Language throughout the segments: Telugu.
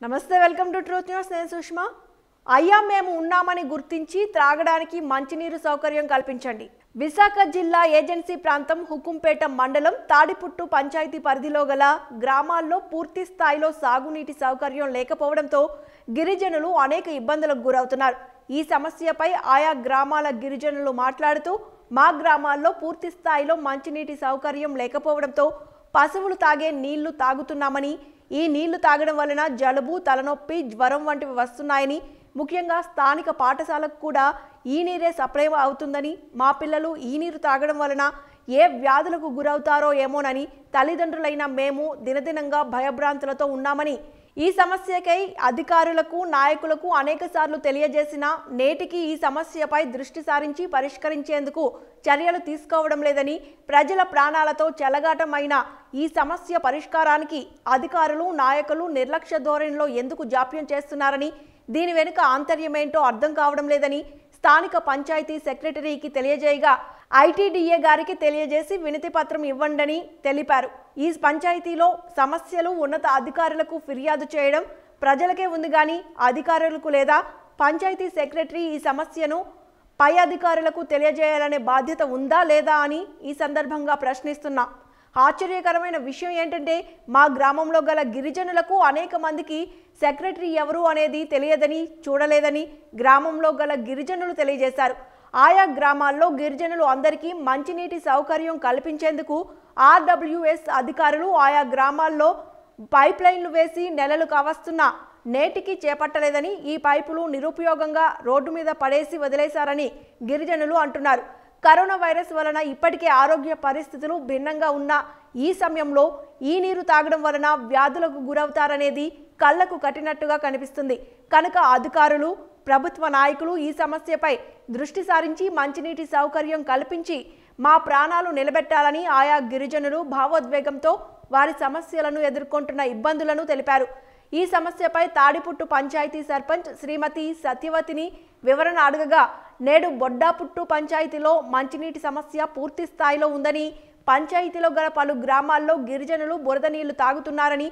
నమస్తే వెల్కమ్ టు ట్రూత్ న్యూస్ నేను సుష్మా అయ్యా మేము ఉన్నామని గుర్తించి త్రాగడానికి మంచినీరు సౌకర్యం కల్పించండి విశాఖ జిల్లా ఏజెన్సీ ప్రాంతం హుకుంపేట మండలం తాడిపుట్టు పంచాయతీ పరిధిలో గల గ్రామాల్లో పూర్తి స్థాయిలో సాగునీటి సౌకర్యం లేకపోవడంతో గిరిజనులు అనేక ఇబ్బందులకు గురవుతున్నారు ఈ సమస్యపై ఆయా గ్రామాల గిరిజనులు మాట్లాడుతూ మా గ్రామాల్లో పూర్తి స్థాయిలో మంచినీటి సౌకర్యం లేకపోవడంతో పశువులు తాగే నీళ్లు తాగుతున్నామని ఈ నీళ్లు తాగడం వలన జలుబు తలనొప్పి జ్వరం వంటివి వస్తున్నాయని ముఖ్యంగా స్థానిక పాఠశాలకు కూడా ఈ నీరే సప్లై అవుతుందని మా పిల్లలు ఈ నీరు తాగడం వలన ఏ వ్యాధులకు గురవుతారో ఏమోనని తల్లిదండ్రులైన మేము దినదినంగా భయభ్రాంతులతో ఉన్నామని ఈ సమస్యకై అధికారులకు నాయకులకు అనేకసార్లు తెలియజేసినా నేటికి ఈ సమస్యపై దృష్టి సారించి పరిష్కరించేందుకు చర్యలు తీసుకోవడం లేదని ప్రజల ప్రాణాలతో చెలగాటమైన ఈ సమస్య పరిష్కారానికి అధికారులు నాయకులు నిర్లక్ష్య ధోరణిలో ఎందుకు జాప్యం చేస్తున్నారని దీని వెనుక ఆంతర్యమేంటో అర్థం కావడం లేదని స్థానిక పంచాయతీ సెక్రటరీకి తెలియజేయగా ఐటీడీఏ గారికి తెలియజేసి వినతి పత్రం ఇవ్వండని తెలిపారు ఈ పంచాయతీలో సమస్యలు ఉన్నత అధికారులకు ఫిర్యాదు చేయడం ప్రజలకే ఉంది కానీ అధికారులకు లేదా పంచాయతీ సెక్రటరీ ఈ సమస్యను పై అధికారులకు తెలియజేయాలనే బాధ్యత ఉందా లేదా అని ఈ సందర్భంగా ప్రశ్నిస్తున్నా ఆశ్చర్యకరమైన విషయం ఏంటంటే మా గ్రామంలో గల గిరిజనులకు అనేక మందికి సెక్రటరీ ఎవరు అనేది తెలియదని చూడలేదని గ్రామంలో గల గిరిజనులు తెలియజేశారు ఆయా గ్రామాల్లో గిరిజనులు అందరికీ మంచినీటి సౌకర్యం కల్పించేందుకు ఆర్డబ్ల్యూఎస్ అధికారులు ఆయా గ్రామాల్లో పైప్ లైన్లు వేసి నెలలు కావస్తున్నా నేటికి చేపట్టలేదని ఈ పైపులు నిరుపయోగంగా రోడ్డు మీద పడేసి వదిలేశారని గిరిజనులు అంటున్నారు కరోనా వైరస్ వలన ఇప్పటికే ఆరోగ్య పరిస్థితులు భిన్నంగా ఉన్న ఈ సమయంలో ఈ నీరు తాగడం వలన వ్యాధులకు గురవుతారనేది కళ్లకు కట్టినట్టుగా కనిపిస్తుంది కనుక అధికారులు ప్రభుత్వ నాయకులు ఈ సమస్యపై దృష్టి సారించి మంచినీటి సౌకర్యం కల్పించి మా ప్రాణాలు నిలబెట్టాలని ఆయా గిరిజనులు భావోద్వేగంతో వారి సమస్యలను ఎదుర్కొంటున్న ఇబ్బందులను తెలిపారు ఈ సమస్యపై తాడిపుట్టు పంచాయతీ సర్పంచ్ శ్రీమతి సత్యవతిని వివరణ అడగగా నేడు బొడ్డాపుట్టు పంచాయతీలో మంచినీటి సమస్య పూర్తి స్థాయిలో ఉందని పంచాయతీలో గల పలు గ్రామాల్లో గిరిజనులు బురద నీళ్లు తాగుతున్నారని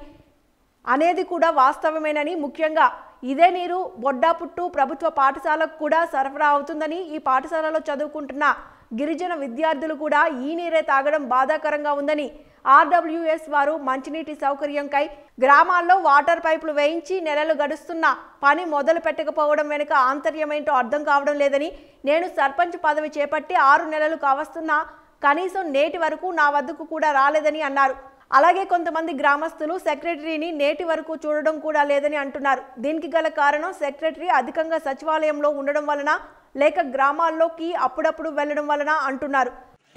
అనేది కూడా వాస్తవమేనని ముఖ్యంగా ఇదే నీరు బొడ్డాపుట్టు ప్రభుత్వ పాఠశాలకు కూడా సరఫరా అవుతుందని ఈ పాఠశాలలో చదువుకుంటున్న గిరిజన విద్యార్థులు కూడా ఈ నీరే తాగడం బాధాకరంగా ఉందని ఆర్డబ్ల్యూఎస్ వారు మంచినీటి సౌకర్యంకై గ్రామాల్లో వాటర్ పైపులు వేయించి నెలలు గడుస్తున్న పని మొదలు పెట్టకపోవడం వెనుక ఆంతర్యమేంటో అర్థం కావడం లేదని నేను సర్పంచ్ పదవి చేపట్టి ఆరు నెలలు కావస్తున్నా కనీసం నేటి వరకు నా వద్దకు కూడా రాలేదని అన్నారు అలాగే కొంతమంది గ్రామస్తులు సెక్రటరీని నేటి వరకు చూడడం కూడా లేదని అంటున్నారు దీనికి గల కారణం సెక్రటరీ అధికంగా సచివాలయంలో ఉండడం వలన లేక గ్రామాల్లోకి అప్పుడప్పుడు వెళ్ళడం వలన అంటున్నారు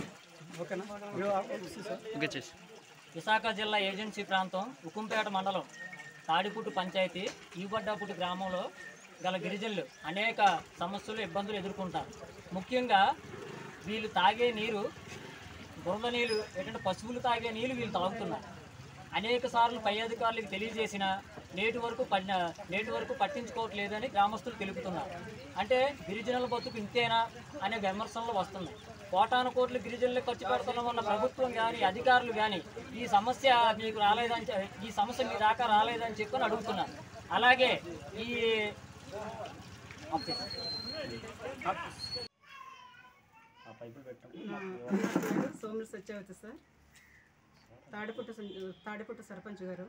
ఓకే చేసి విశాఖ జిల్లా ఏజెన్సీ ప్రాంతం ఉక్కుంపేట మండలం తాడిపుట్టు పంచాయతీ ఈబడ్డాపుట్టు గ్రామంలో గల గిరిజనులు అనేక సమస్యలు ఇబ్బందులు ఎదుర్కొంటారు ముఖ్యంగా వీళ్ళు తాగే నీరు బురద నీళ్ళు ఏంటంటే పశువులు తాగే నీళ్ళు వీళ్ళు తాగుతున్నారు అనేక సార్లు పై అధికారులకు తెలియజేసిన నేటి వరకు పడిన నేటి వరకు పట్టించుకోవట్లేదని గ్రామస్తులు తెలుపుతున్నారు అంటే గిరిజనుల బతుకు ఇంతేనా అనే విమర్శలు వస్తున్నాయి కోటాను కోట్లు గిరిజనులకు ఖర్చు పెడుతున్నామన్న ప్రభుత్వం కానీ అధికారులు కానీ ఈ సమస్య మీకు రాలేదని చె- ఈ సమస్య మీ దాకా రాలేదని చెప్పని అడుగుతున్నారు అలాగే ఈ ఓకే. సోమరు సత్యవతి సార్ తాడిపుట్ట సం- తాడిపుట్ట సర్పంచ్ గారు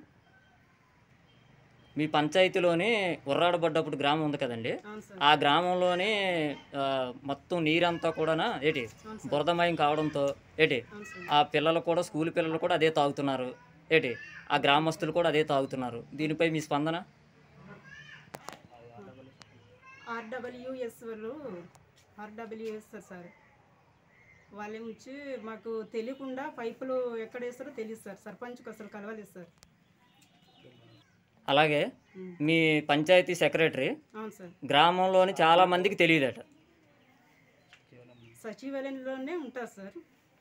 మీ పంచాయతీలోని ఉర్రాడబడ్డప్పుడు గ్రామం ఉంది కదండి అవును సార్ ఆ గ్రామంలోని ఆ, మొత్తం నీరంతా కూడా ఏటి అవును సార్ బురదమయం కావడంతో ఏటి అవును సార్ ఆ పిల్లలు కూడా స్కూల్ పిల్లలు కూడా అదే తాగుతున్నారు ఏటి ఆ గ్రామస్తులు కూడా అదే తాగుతున్నారు దీనిపై మీ స్పందన ఆర్డబ్ల్యూఎస్ వాళ్ళు ఆర్డబ్ల్యూఎస్ సార్ వాళ్ళు వచ్చి మాకు తెలియకుండా పైపులు ఎక్కడ వేస్తారో తెలియదు సార్ సర్పంచ్కి అసలు కలవలేదు సార్ అలాగే ఉమ్. మీ పంచాయతీ సెక్రటరీ అవును సార్ గ్రామంలోని చాలా మందికి తెలియదట సచివాలయంలోనే ఉంటారు సార్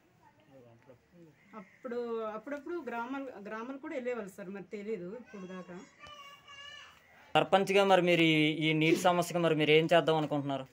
అప్పుడు అప్పుడప్పుడు గ్రామాలు గ్రామాలు కూడా వెళ్ళేవాళ్ళు సార్ మరి తెలియదు ఇప్పుడు దాకా సర్పంచ్గా మరి మీరు ఈ- ఈ నీటి సమస్యగా మరి మీరు ఏం చేద్దాం అనుకుంటున్నారు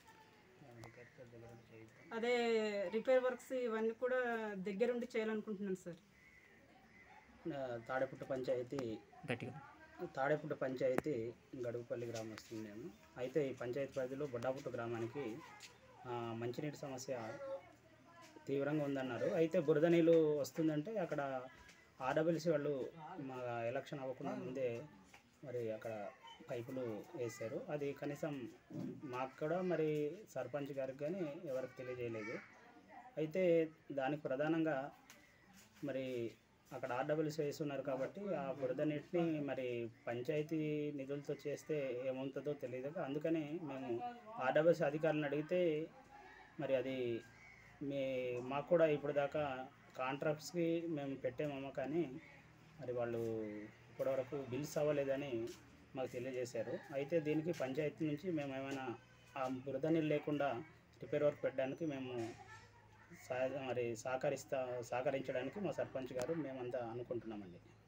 అదే రిపేర్ వర్క్స్ ఇవన్నీ కూడా దగ్గరుండి చేయాలనుకుంటున్నాను సార్ ఆ, తాడేపుట్టు పంచాయతీ గట్టిగా తాడేపుట్టు పంచాయతీ గడుగుపల్లి గ్రామస్తులు నేను అయితే ఈ పంచాయతీ పరిధిలో బొడ్డాపుట్టు గ్రామానికి ఆ, మంచినీటి సమస్య తీవ్రంగా ఉందన్నారు అయితే బురద నీళ్ళు వస్తుందంటే అక్కడ ఆర్డబ్ల్యూసీ వాళ్ళు మా ఎలక్షన్ అవ్వకుండా ముందే మరి అక్కడ పైపులు వేశారు అది కనీసం మాకు కూడా మరి సర్పంచ్ గారికి కానీ ఎవరికి తెలియజేయలేదు అయితే దానికి ప్రధానంగా మరి అక్కడ ఆర్డబ్ల్యూసీ వేస్తున్నారు కాబట్టి ఆ బురద నీటిని మరి పంచాయతీ నిధులతో చేస్తే ఏమవుతుందో తెలియదు అందుకని మేము ఆర్డబ్ల్యూసీ అధికారులను అడిగితే మరి అది మీ మాకు కూడా ఇప్పుడు దాకా కాంట్రాక్ట్స్కి మేము పెట్టామమ్మ కానీ మరి వాళ్ళు ఇప్పటివరకు బిల్స్ అవ్వలేదని మాకు తెలియజేశారు అయితే దీనికి పంచాయతీ నుంచి మేము ఏమైనా ఆ బురద నీళ్ళు లేకుండా రిపేర్ వర్క్ పెట్టడానికి మేము సహాయ మరి సహకరిస్తా సహకరించడానికి మా సర్పంచ్ గారు మేమంతా అనుకుంటున్నామండి